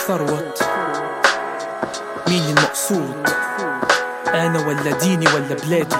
ثروت مين المقصود أنا ولا ديني ولا بلادي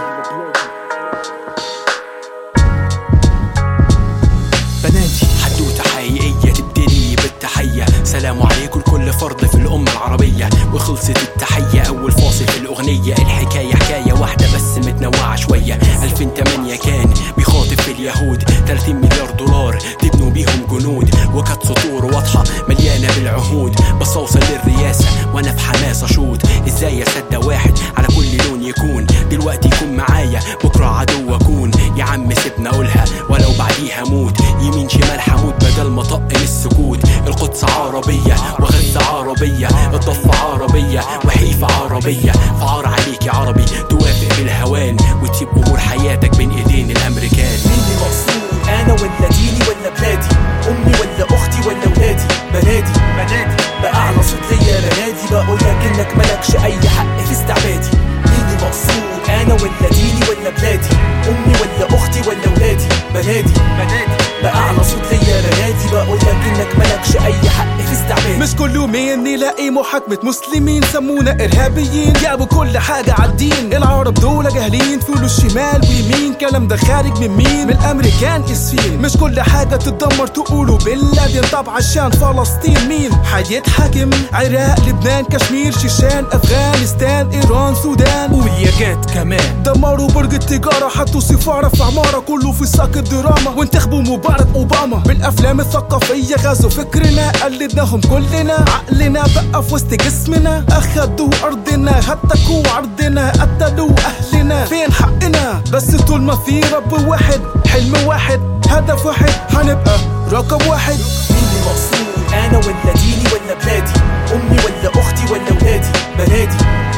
بنادي حدوتة حقيقية تبتدي بالتحية سلام عليكم لكل فرد في الأمة العربية وخلصت التحية أول فاصل في الأغنية الحكاية حكاية واحدة بس متنوعة شوية 2008 كان بيخاطب في اليهود 30 مليار دولار تبنوا بيهم جنود وكانت سطور واضحة مليانة بالعهود بس أوصل للرئاسة وأنا في حماس أشوط إزاي أصدق واحد على كل لون يكون دلوقتي يكون معايا بكرة عدو أكون يا عم سيبنا أقولها ولو بعديها موت يمين شمال حمود بدل ما طق من السكوت القدس عربية وغزة عربية الضفة عربية وحيفا عربية فعار عليك يا عربي توافق بالهوان وتسيب أمور حياتك بين إيدين الأمريكان مين المقصود أنا ولا ديني ولا بلادي أمي ولا أختي ولا ولادي بنادي بنادي بأعلى صوت ليا بنادي بقولك إنك ملكش أي حق في استعبادي مين المقصود أنا ولا ديني ولا بلادي أمي ولا أختي ولا ولادي بنادي بنادي بأعلى صوت ليا بنادي بقولك إنك ملكش أي حق في استعبادي مش كل يومين نلاقي محاكمة مسلمين سمونا إرهابيين جابوا كل حاجة عالدين العرب دول جاهلين فلوس شمال ويمين كلام ده خارج من مين من الأمريكان اسفين مش كل حاجة تتدمر تقولوا بن لادن طب عشان فلسطين مين هيتحاكم عراق لبنان كشمير شيشان أفغانستان إيران سودان والياجات كمان دمروا برج التجارة حطوا سفارة في عمارة كله في ساق الدراما وانتخبوا مبارك أوباما بالأفلام الثقافية غزوا فكرنا قلدناهم كلنا عقلنا بقى في وسط جسمنا أخدوا أرضنا هتكوا عرضنا قتلوا أهلنا فين حقنا بس طول ما في رب واحد حلم واحد هدف واحد هنبقى رقم واحد مين المقصود انا ولا ديني ولا بلادي امي ولا اختي ولا ولادي بنادي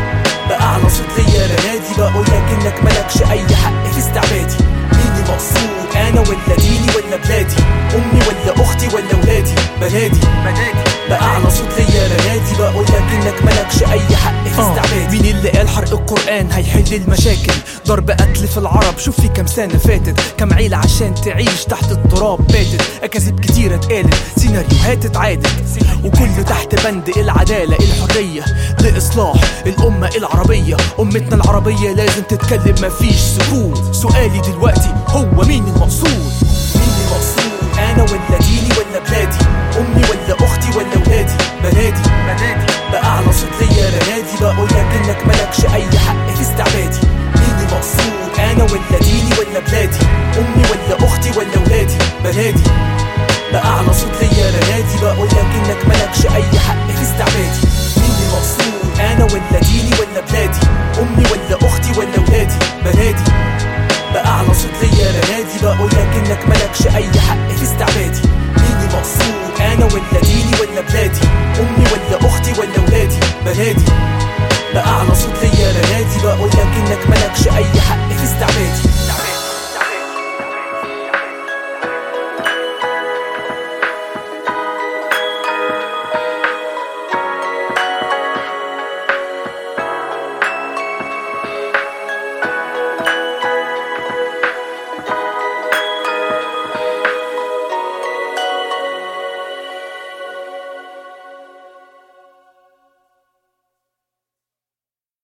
باعلى صوت ليا بنادي بقولك انك ملكش اي حق في استعبادي مين المقصود انا ولا ديني ولا بلادي امي ولا اختي ولا ولادي بنادي بنادي باعلى صوت ليا بنادي بقولك انك ملكش اي حق في استعبادي مين اللي قال حرق القران هيحل المشاكل ضرب قتل في العرب شوف في كام سنه فاتت كام عيله عشان تعيش تحت التراب باتت اكاذيب كتيره اتقالت سيناريوهات اتعادت وكله تحت بند العداله الحريه لاصلاح الامه العربيه امتنا العربيه لازم تتكلم مفيش سكوت سؤالي دلوقتي هو مين المقصود مين المقصود انا ولا ديني ولا بلادي امي ولا اختي ولا ولادي بنادي بنادي باعلى صوت ليا بنادي بقولك انك ملكش اي حق في استعبادي مين المقصود انا ولا ديني ولا بلادي امي ولا اختي ولا ولادي بنادي باعلى صوت ليا بنادي بقولك انك ملكش اي حق في استعبادي مين المقصود انا ولا